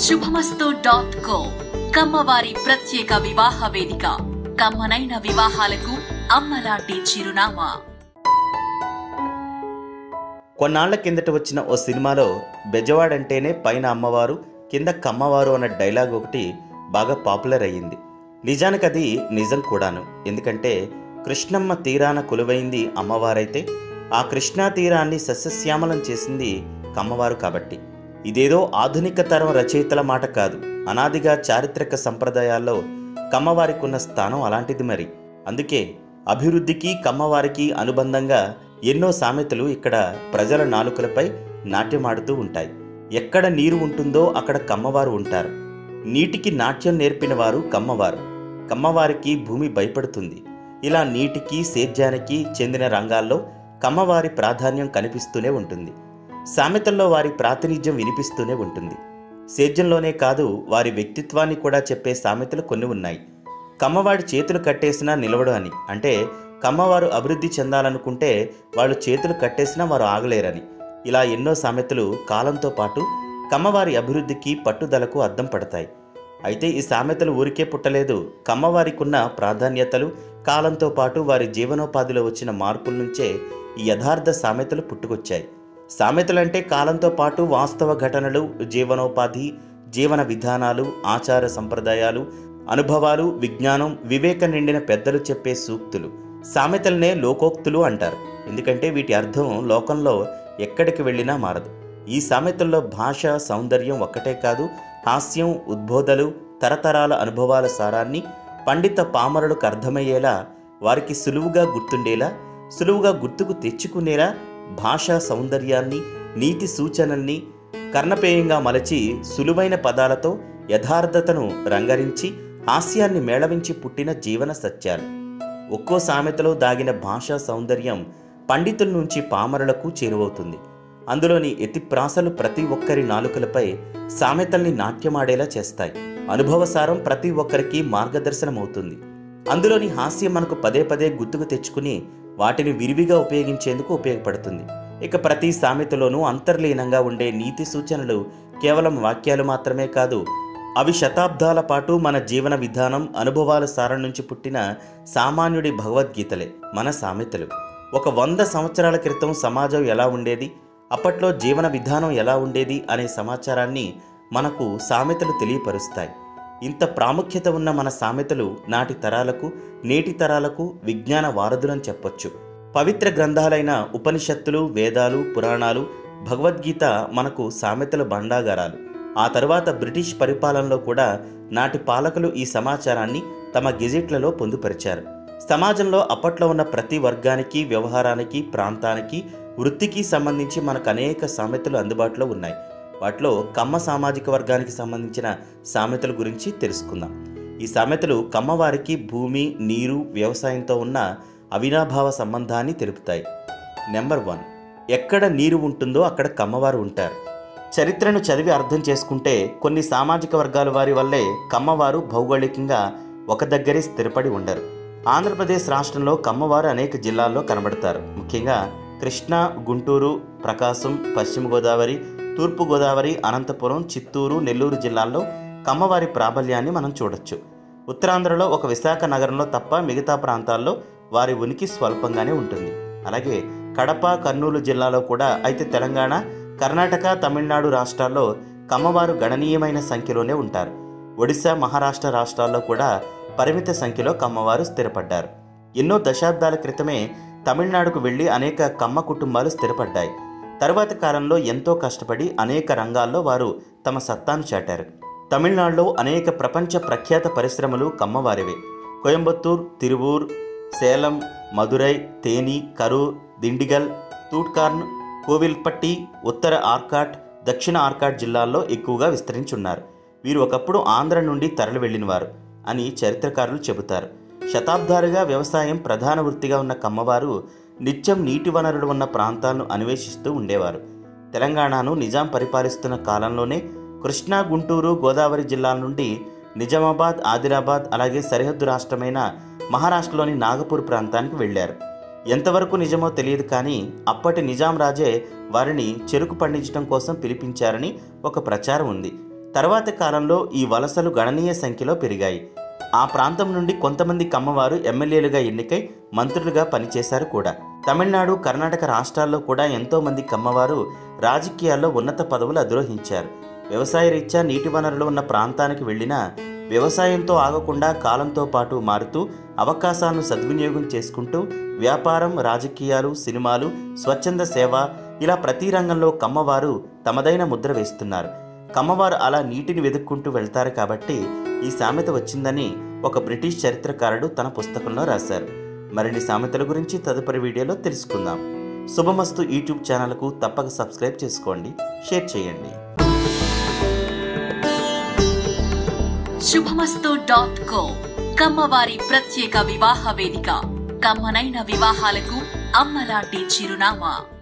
శుభమస్తు dot co కమ్మవారి ప్రత్యేక వివాహ వేదిక కమ్మనైన వివాహాలకు అమ్మలాంటి చిరునామా కొన్నాళ్ల కిందట వచ్చిన ఓ సినిమాలో బెజవాడంటేనే పైన అమ్మవారు కింద కమ్మవారు అన్న డైలాగ్ ఒకటి బాగా పాపులర్ అయ్యింది నిజానికి అది నిజం కూడాను ఎందుకంటే కృష్ణమ్మ తీరాన కొలువైంది అమ్మవారైతే ఆ కృష్ణా తీరాన్ని సస్యశ్యామలం చేసింది కమ్మవారు కాబట్టి ఇదేదో ఆధునిక తరం రచయితల మాట కాదు అనాదిగా చారిత్రక సంప్రదాయాల్లో కమ్మవారికి ఉన్న స్థానం అలాంటిది మరి అందుకే అభివృద్ధికి కమ్మవారికి అనుబంధంగా ఎన్నో సామెతలు ఇక్కడ ప్రజల నాలుకలపై నాట్యమాడుతూ ఉంటాయి ఎక్కడ నీరు ఉంటుందో అక్కడ కమ్మవారు ఉంటారు నీటికి నాట్యం నేర్పిన వారు కమ్మవారు కమ్మవారికి భూమి భయపడుతుంది ఇలా నీటికి సేద్యానికి చెందిన రంగాల్లో కమ్మవారి ప్రాధాన్యం కనిపిస్తూనే ఉంటుంది సామెతల్లో వారి ప్రాతినిధ్యం వినిపిస్తూనే ఉంటుంది సేద్యంలోనే కాదు వారి వ్యక్తిత్వాన్ని కూడా చెప్పే సామెతలు కొన్ని ఉన్నాయి కమ్మవాడి చేతులు కట్టేసినా నిలవడు అని అంటే కమ్మవారు అభివృద్ధి చెందాలనుకుంటే వాళ్ళు చేతులు కట్టేసినా వారు ఆగలేరని ఇలా ఎన్నో సామెతలు కాలంతో పాటు కమ్మవారి అభివృద్ధికి పట్టుదలకు అద్దం పడతాయి అయితే ఈ సామెతలు ఊరికే పుట్టలేదు కమ్మవారికున్న ప్రాధాన్యతలు కాలంతో పాటు వారి జీవనోపాధిలో వచ్చిన మార్పుల నుంచే ఈ యథార్థ సామెతలు పుట్టుకొచ్చాయి సామెతలంటే కాలంతో పాటు వాస్తవ ఘటనలు జీవనోపాధి జీవన విధానాలు ఆచార సంప్రదాయాలు అనుభవాలు విజ్ఞానం వివేక నిండిన పెద్దలు చెప్పే సూక్తులు సామెతలనే లోకోక్తులు అంటారు ఎందుకంటే వీటి అర్థం లోకంలో ఎక్కడికి వెళ్ళినా మారదు ఈ సామెతల్లో భాష సౌందర్యం ఒక్కటే కాదు హాస్యం ఉద్బోధలు తరతరాల అనుభవాల సారాన్ని పండిత పామరులకు అర్థమయ్యేలా వారికి సులువుగా గుర్తుండేలా సులువుగా గుర్తుకు తెచ్చుకునేలా భాషా సౌందర్యాన్ని నీతి సూచనల్ని కర్ణపేయంగా మలచి సులువైన పదాలతో యథార్థతను రంగరించి హాస్యాన్ని మేళవించి పుట్టిన జీవన సత్యాలు ఒక్కో సామెతలో దాగిన భాషా సౌందర్యం పండితుల నుంచి పామరులకు చేరువవుతుంది అందులోని ఎతిప్రాసలు ప్రతి ఒక్కరి నాలుకలపై సామెతల్ని నాట్యమాడేలా చేస్తాయి అనుభవసారం ప్రతి ఒక్కరికి మార్గదర్శనమవుతుంది అందులోని హాస్యం మనకు పదే పదే గుర్తుకు తెచ్చుకుని వాటిని విరివిగా ఉపయోగించేందుకు ఉపయోగపడుతుంది ఇక ప్రతి సామెతలోనూ అంతర్లీనంగా ఉండే నీతి సూచనలు కేవలం వాక్యాలు మాత్రమే కాదు అవి శతాబ్దాల పాటు మన జీవన విధానం అనుభవాల సారం నుంచి పుట్టిన సామాన్యుడి భగవద్గీతలే మన సామెతలు ఒక వంద సంవత్సరాల క్రితం సమాజం ఎలా ఉండేది అప్పట్లో జీవన విధానం ఎలా ఉండేది అనే సమాచారాన్ని మనకు సామెతలు తెలియపరుస్తాయి ఇంత ప్రాముఖ్యత ఉన్న మన సామెతలు నాటి తరాలకు నేటి తరాలకు విజ్ఞాన వారధులని చెప్పొచ్చు పవిత్ర గ్రంథాలైన ఉపనిషత్తులు వేదాలు పురాణాలు భగవద్గీత మనకు సామెతల భండాగారాలు ఆ తరువాత బ్రిటిష్ పరిపాలనలో కూడా నాటి పాలకులు ఈ సమాచారాన్ని తమ గెజెట్లలో పొందుపరిచారు సమాజంలో అప్పట్లో ఉన్న ప్రతి వర్గానికి వ్యవహారానికి ప్రాంతానికి వృత్తికి సంబంధించి మనకు అనేక సామెతలు అందుబాటులో ఉన్నాయి వాటిలో కమ్మ సామాజిక వర్గానికి సంబంధించిన సామెతల గురించి తెలుసుకుందాం ఈ సామెతలు కమ్మవారికి భూమి నీరు వ్యవసాయంతో ఉన్న అవినాభావ సంబంధాన్ని తెలుపుతాయి నెంబర్ వన్ ఎక్కడ నీరు ఉంటుందో అక్కడ కమ్మవారు ఉంటారు చరిత్రను చదివి అర్థం చేసుకుంటే కొన్ని సామాజిక వర్గాల వారి వల్లే కమ్మవారు భౌగోళికంగా ఒక దగ్గరే స్థిరపడి ఉండరు ఆంధ్రప్రదేశ్ రాష్ట్రంలో కమ్మవారు అనేక జిల్లాల్లో కనబడతారు ముఖ్యంగా కృష్ణా గుంటూరు ప్రకాశం పశ్చిమ గోదావరి తూర్పు గోదావరి అనంతపురం చిత్తూరు నెల్లూరు జిల్లాల్లో కమ్మవారి ప్రాబల్యాన్ని మనం చూడొచ్చు ఉత్తరాంధ్రలో ఒక విశాఖ నగరంలో తప్ప మిగతా ప్రాంతాల్లో వారి ఉనికి స్వల్పంగానే ఉంటుంది అలాగే కడప కర్నూలు జిల్లాలో కూడా అయితే తెలంగాణ కర్ణాటక తమిళనాడు రాష్ట్రాల్లో కమ్మవారు గణనీయమైన సంఖ్యలోనే ఉంటారు ఒడిశా మహారాష్ట్ర రాష్ట్రాల్లో కూడా పరిమిత సంఖ్యలో కమ్మవారు స్థిరపడ్డారు ఎన్నో దశాబ్దాల క్రితమే తమిళనాడుకు వెళ్ళి అనేక కమ్మ కుటుంబాలు స్థిరపడ్డాయి తరువాతి కాలంలో ఎంతో కష్టపడి అనేక రంగాల్లో వారు తమ సత్తాను చాటారు తమిళనాడులో అనేక ప్రపంచ ప్రఖ్యాత పరిశ్రమలు కమ్మవారివే కోయంబత్తూర్ తిరువూర్ సేలం మదురై తేని కరూర్ దిండిగల్ తూట్కార్న్ కోవిల్పట్టి ఉత్తర ఆర్కాట్ దక్షిణ ఆర్కాట్ జిల్లాల్లో ఎక్కువగా విస్తరించున్నారు వీరు ఒకప్పుడు ఆంధ్ర నుండి తరలి వెళ్ళినవారు అని చరిత్రకారులు చెబుతారు శతాబ్దాలుగా వ్యవసాయం ప్రధాన వృత్తిగా ఉన్న కమ్మవారు నిత్యం నీటి వనరులు ఉన్న ప్రాంతాలను అన్వేషిస్తూ ఉండేవారు తెలంగాణను నిజాం పరిపాలిస్తున్న కాలంలోనే కృష్ణా గుంటూరు గోదావరి జిల్లాల నుండి నిజామాబాద్ ఆదిలాబాద్ అలాగే సరిహద్దు రాష్ట్రమైన మహారాష్ట్రలోని నాగపూర్ ప్రాంతానికి వెళ్ళారు ఎంతవరకు నిజమో తెలియదు కానీ అప్పటి నిజాం రాజే వారిని చెరుకు పండించడం కోసం పిలిపించారని ఒక ప్రచారం ఉంది తర్వాతి కాలంలో ఈ వలసలు గణనీయ సంఖ్యలో పెరిగాయి ఆ ప్రాంతం నుండి కొంతమంది కమ్మవారు ఎమ్మెల్యేలుగా ఎన్నికై మంత్రులుగా పనిచేశారు కూడా తమిళనాడు కర్ణాటక రాష్ట్రాల్లో కూడా ఎంతో మంది కమ్మవారు రాజకీయాల్లో ఉన్నత పదవులు అధిరోహించారు వ్యవసాయ రీత్యా నీటి వనరులు ఉన్న ప్రాంతానికి వెళ్ళినా వ్యవసాయంతో ఆగకుండా కాలంతో పాటు మారుతూ అవకాశాలను సద్వినియోగం చేసుకుంటూ వ్యాపారం రాజకీయాలు సినిమాలు స్వచ్ఛంద సేవ ఇలా ప్రతి రంగంలో కమ్మవారు తమదైన ముద్ర వేస్తున్నారు కమ్మవారు అలా నీటిని వెతుక్కుంటూ వెళ్తారు కాబట్టి ఈ సామెత వచ్చిందని ఒక బ్రిటిష్ చరిత్రకారుడు తన పుస్తకంలో రాశారు మరిన్ని సామెతల గురించి తదుపరి వీడియోలో తెలుసుకుందాం శుభమస్తు యూట్యూబ్ ఛానల్కు తప్పక సబ్స్క్రైబ్ చేసుకోండి షేర్ చేయండి శుభమస్తు డాట్ కో కమ్మవారి ప్రత్యేక వివాహ వేదిక కమ్మనైన వివాహాలకు అమ్మలాంటి చిరునామా